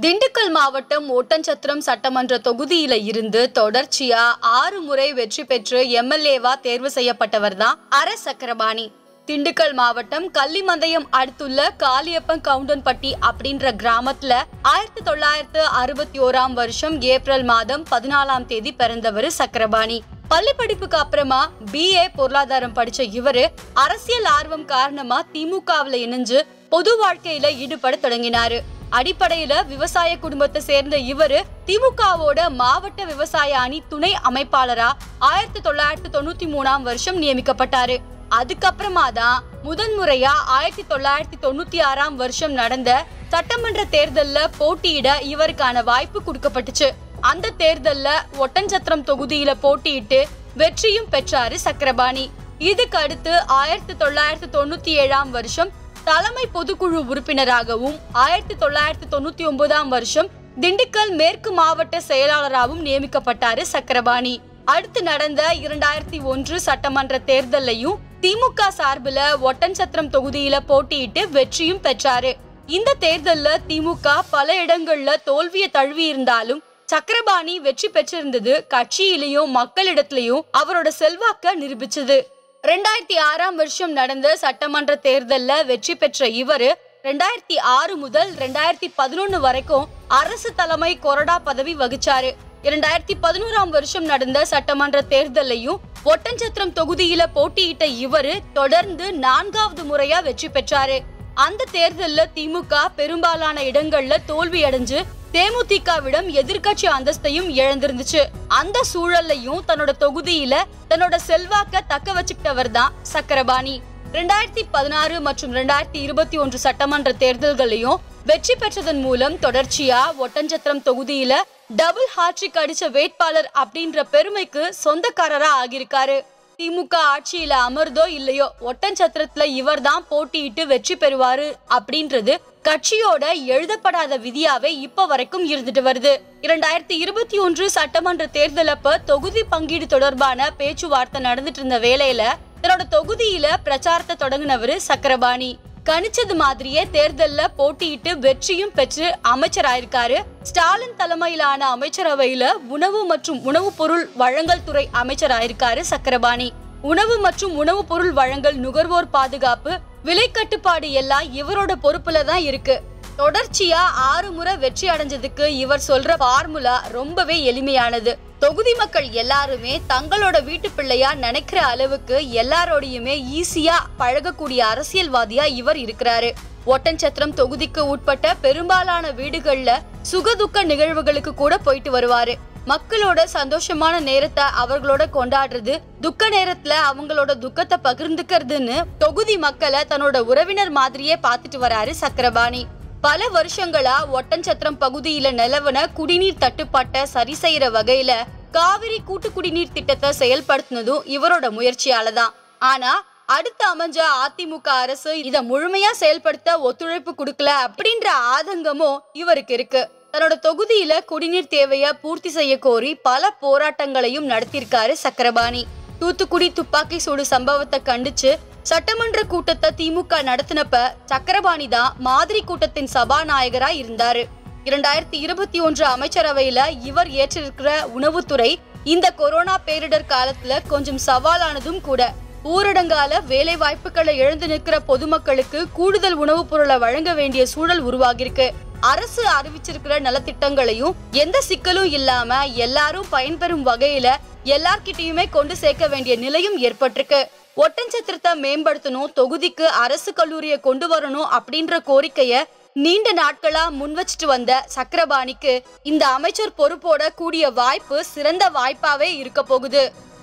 திண்டுக்கல் மாவட்டம் ஒட்டன்சத்திரம் சட்டமன்ற தொகுதியில இருந்து தொடர்ச்சியா ஆறு முறை வெற்றி பெற்று எம்எல்ஏவா தேர்வு செய்யப்பட்டவர் தான் அர சக்கரபாணி திண்டுக்கல் மாவட்டம் கள்ளிமந்தயம் அடுத்துள்ள காளியப்பன் கவுண்டன்பட்டி அப்படின்ற கிராமத்துல ஆயிரத்தி தொள்ளாயிரத்து அறுபத்தி ஓராம் வருஷம் ஏப்ரல் மாதம் பதினாலாம் தேதி பிறந்தவர் சக்கரபாணி பள்ளி படிப்புக்கு அப்புறமா பிஏ பொருளாதாரம் படிச்ச இவரு அரசியல் ஆர்வம் காரணமா திமுகவுல இணைஞ்சு பொது வாழ்க்கையில ஈடுபட தொடங்கினாரு அடிப்படையில விவசாய குடும்பத்தை சேர்ந்த இவரு திமுகவோட மாவட்ட விவசாய அணி துணை அமைப்பாளரா ஆயிரத்தி தொள்ளாயிரத்தி தொண்ணூத்தி மூணாம் வருஷம் நியமிக்கப்பட்டாரு அதுக்கப்புறமா தான் முதன்முறையா ஆயிரத்தி தொள்ளாயிரத்தி தொண்ணூத்தி ஆறாம் வருஷம் நடந்த சட்டமன்ற தேர்தல்ல போட்டியிட இவருக்கான வாய்ப்பு கொடுக்கப்பட்டுச்சு அந்த தேர்தல்ல ஒட்டன்சத்திரம் தொகுதியில போட்டியிட்டு வெற்றியும் பெற்றாரு சக்கரபாணி இதுக்கு அடுத்து ஆயிரத்தி தொள்ளாயிரத்தி தொண்ணூத்தி ஏழாம் வருஷம் தலைமை பொதுக்குழு உறுப்பினராகவும் ஆயிரத்தி தொள்ளாயிரத்தி தொண்ணூத்தி ஒன்பதாம் வருஷம் திண்டுக்கல் மேற்கு மாவட்ட செயலாளராகவும் நியமிக்கப்பட்டாரு சக்கரபாணி அடுத்து நடந்த இரண்டாயிரத்தி ஒன்று சட்டமன்ற தேர்தலையும் திமுக சார்பில் ஒட்டன்சத்திரம் தொகுதியில போட்டியிட்டு வெற்றியும் பெற்றாரு இந்த தேர்தல்ல திமுக பல இடங்கள்ல தோல்வியை தழுவி இருந்தாலும் சக்கரபாணி வெற்றி பெற்றிருந்தது கட்சியிலையும் மக்களிடத்திலையும் அவரோட செல்வாக்க நிரூபிச்சது ரெண்டாயிரத்தி ஆறாம் வருஷம் நடந்த சட்டமன்ற தேர்தல்ல வெற்றி பெற்ற இவரு ரெண்டாயிரத்தி ஆறு முதல் ரெண்டாயிரத்தி பதினொன்னு வரைக்கும் அரசு தலைமை கொறடா பதவி வகிச்சாரு இரண்டாயிரத்தி பதினோராம் வருஷம் நடந்த சட்டமன்ற தேர்தலையும் ஒட்டன்சத்திரம் தொகுதியில போட்டியிட்ட இவரு தொடர்ந்து நான்காவது முறையா வெற்றி பெற்றாரு அந்த தேர்தல்ல திமுக பெரும்பாலான இடங்கள்ல தோல்வி அடைஞ்சு தேமுதிகவிடம் எதிர்க்கட்சி அந்தஸ்தையும் இழந்திருந்துச்சு அந்த சூழல்லையும் தன்னோட தொகுதியில தன்னோட செல்வாக்க தக்க வச்சுக்கிட்டவர் தான் சக்கரபாணி ரெண்டாயிரத்தி பதினாறு மற்றும் ரெண்டாயிரத்தி இருபத்தி ஒன்று சட்டமன்ற தேர்தல்களையும் வெற்றி பெற்றதன் மூலம் தொடர்ச்சியா ஒட்டஞ்சத்திரம் தொகுதியில டபுள் ஹாட்ரிக் அடிச்ச வேட்பாளர் அப்படின்ற பெருமைக்கு சொந்தக்காரரா ஆகியிருக்காரு திமுக ஆட்சியில அமர்தோ இல்லையோ ஒட்டன்சத்திரத்துல இவர் தான் போட்டியிட்டு வெற்றி பெறுவாரு அப்படின்றது கட்சியோட எழுதப்படாத விதியாவே இப்ப வரைக்கும் இருந்துட்டு வருது இரண்டாயிரத்தி இருபத்தி ஒன்று சட்டமன்ற தேர்தல் அப்ப தொகுதி பங்கீடு தொடர்பான பேச்சுவார்த்தை நடந்துட்டு இருந்த வேளையில தன்னோட தொகுதியில பிரச்சாரத்தை தொடங்கினவரு சக்கரபாணி கணிச்சது மாதிரியே தேர்தல்ல போட்டியிட்டு வெற்றியும் பெற்று அமைச்சராயிருக்காரு ஸ்டாலின் தலைமையிலான அமைச்சரவையில உணவு மற்றும் உணவுப் பொருள் வழங்கல் துறை அமைச்சராயிருக்காரு சக்கரபாணி உணவு மற்றும் உணவுப் பொருள் வழங்கல் நுகர்வோர் பாதுகாப்பு விலை கட்டுப்பாடு எல்லாம் இவரோட பொறுப்புல தான் இருக்கு தொடர்ச்சியா ஆறு முறை வெற்றி அடைஞ்சதுக்கு இவர் சொல்ற ஃபார்முலா ரொம்பவே எளிமையானது தொகுதி மக்கள் எல்லாருமே தங்களோட வீட்டு பிள்ளையா நினைக்கிற அளவுக்கு எல்லாரோடையுமே ஈஸியா பழகக்கூடிய அரசியல்வாதியா இவர் இருக்கிறாரு ஒட்டன்சத்திரம் தொகுதிக்கு உட்பட்ட பெரும்பாலான வீடுகள்ல சுகதுக்க நிகழ்வுகளுக்கு கூட போயிட்டு வருவாரு மக்களோட சந்தோஷமான நேரத்தை அவர்களோட கொண்டாடுறது துக்க நேரத்துல அவங்களோட துக்கத்தை பகிர்ந்துக்கிறதுன்னு தொகுதி மக்களை தன்னோட உறவினர் மாதிரியே பார்த்துட்டு வராரு சக்கரபாணி பல வருஷங்களா ஒட்டன்சத்திரம் பகுதியில நிலவன குடிநீர் தட்டுப்பாட்டை சரி செய்யற வகையில காவிரி கூட்டு குடிநீர் திட்டத்தை செயல்படுத்தினதும் இவரோட முயற்சியால தான் ஆனா அடுத்து அமைஞ்ச அதிமுக அரசு இத முழுமையா செயல்படுத்த ஒத்துழைப்பு கொடுக்கல அப்படின்ற ஆதங்கமும் இவருக்கு இருக்கு தன்னோட தொகுதியில குடிநீர் தேவைய பூர்த்தி செய்ய கோரி பல போராட்டங்களையும் நடத்தியிருக்காரு சக்கரபாணி தூத்துக்குடி துப்பாக்கி சூடு சம்பவத்தை கண்டிச்சு சட்டமன்ற கூட்டத்தை திமுக நடத்தினப்ப சக்கரபாணி தான் மாதிரி கூட்டத்தின் சபாநாயகரா இருந்தாரு இரண்டாயிரத்தி இருபத்தி ஒன்று அமைச்சரவையில இவர் ஏற்றிருக்கிற உணவுத்துறை இந்த கொரோனா பேரிடர் காலத்துல கொஞ்சம் சவாலானதும் கூட ஊரடங்கால வேலை வாய்ப்புகளை இழந்து நிற்கிற பொதுமக்களுக்கு கூடுதல் உணவுப் பொருளை வழங்க வேண்டிய சூழல் உருவாகிருக்கு அரசு அறிவிச்சிருக்கிற நலத்திட்டங்களையும் எந்த சிக்கலும் இல்லாம எல்லாரும் பயன்பெறும் வகையில எல்லார்கிட்டயுமே கொண்டு சேர்க்க வேண்டிய நிலையும் ஏற்பட்டிருக்கு ஒட்டன்சத்திரத்தை மேம்படுத்தணும் தொகுதிக்கு அரசு கல்லூரியை கொண்டு வரணும் அப்படின்ற கோரிக்கைய நீண்ட நாட்களா முன் வச்சுட்டு வந்த சக்கரபாணிக்கு இந்த அமைச்சர் பொறுப்போட கூடிய வாய்ப்பு சிறந்த வாய்ப்பாவே இருக்க போகுது